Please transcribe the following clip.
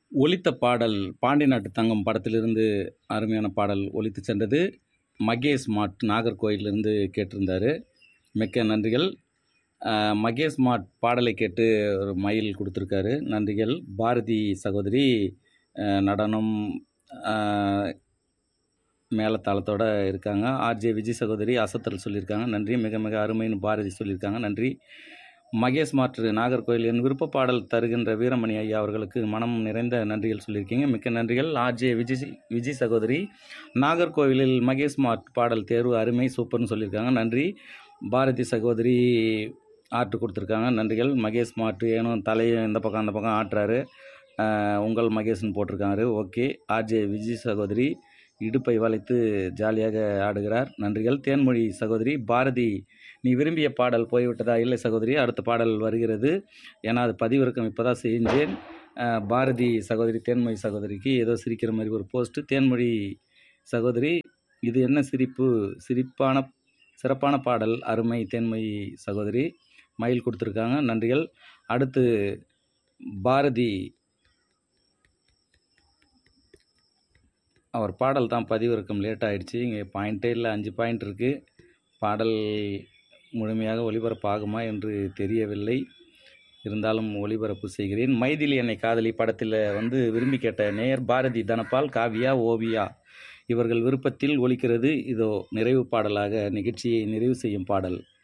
ஒலித்த பாடல் பாண்டி நாட்டு தங்கம் படத்திலிருந்து அருமையான பாடல் ஒலித்து சென்றது மகேஷ் மாட் நாகர்கோயிலிருந்து கேட்டிருந்தாரு மிக்க நன்றிகள் அஹ், மகேஷ் மாட் பாடலை கேட்டு ஒரு மயில் கொடுத்துருக்காரு நன்றிகள் பாரதி சகோதரி அஹ், நடனம் அஹ், மேளதாளத்தோட இருக்காங்க ஆர்ஜே விஜய் சகோதரி அசத்தல் சொல்லியிருக்காங்க நன்றி மிக மிக அருமைன்னு பாரதி சொல்லியிருக்காங்க நன்றி மகேஷ் மாற்று நாகர்கோயில் என் விருப்ப பாடல் தருகின்ற வீரமணி ஐயா அவர்களுக்கு மனம் நிறைந்த நன்றிகள் சொல்லியிருக்கீங்க மிக்க நன்றிகள் ஆர்ஜே விஜய் விஜய் சகோதரி நாகர்கோவிலில் மகேஷ் மாட் பாடல் தேர்வு அருமை சூப்பர்னு சொல்லியிருக்காங்க நன்றி பாரதி சகோதரி ஆட்டு கொடுத்துருக்காங்க நன்றிகள் மகேஷ் மாட்டு ஏனோ தலையை இந்த பக்கம் அந்த பக்கம் ஆட்டுறாரு அஹ், உங்கள் மகேஷ்னு போட்டிருக்காரு ஓகே ஆர்ஜே விஜய் சகோதரி இடுப்பை வளைத்து ஜாலியாக ஆடுகிறார் நன்றிகள் தேன்மொழி சகோதரி பாரதி நீ விரும்பிய பாடல் போய்விட்டதா இல்லை சகோதரி அடுத்த பாடல் வருகிறது ஏன்னா அது பதிவிறக்கம் இப்போ தான் செஞ்சேன் அஹ், பாரதி சகோதரி தேன்மொழி சகோதரிக்கு ஏதோ சிரிக்கிற மாதிரி ஒரு போஸ்ட்டு தேன்மொழி சகோதரி இது என்ன சிரிப்பு சிரிப்பான சிறப்பான பாடல் அருமை தேன்மொழி சகோதரி மயில் கொடுத்துருக்காங்க நன்றிகள் அடுத்து பாரதி அவர் பாடல் தான் பதிவிறக்கம் லேட் ஆயிடுச்சு இங்கே பாயிண்ட்டே இல்லை அஞ்சு பாயிண்ட் இருக்குது பாடல் முழுமையாக ஒளிபரப்பாகுமா என்று தெரியவில்லை இருந்தாலும் ஒளிபரப்பு செய்கிறேன் மைதிலி என்னை காதலி படத்தில் வந்து விரும்பி கேட்ட நேயர் பாரதி தனபால் காவியா ஓவியா இவர்கள் விருப்பத்தில் ஒலிக்கிறது இதோ நிறைவு பாடலாக நிகழ்ச்சியை நிறைவு செய்யும் பாடல்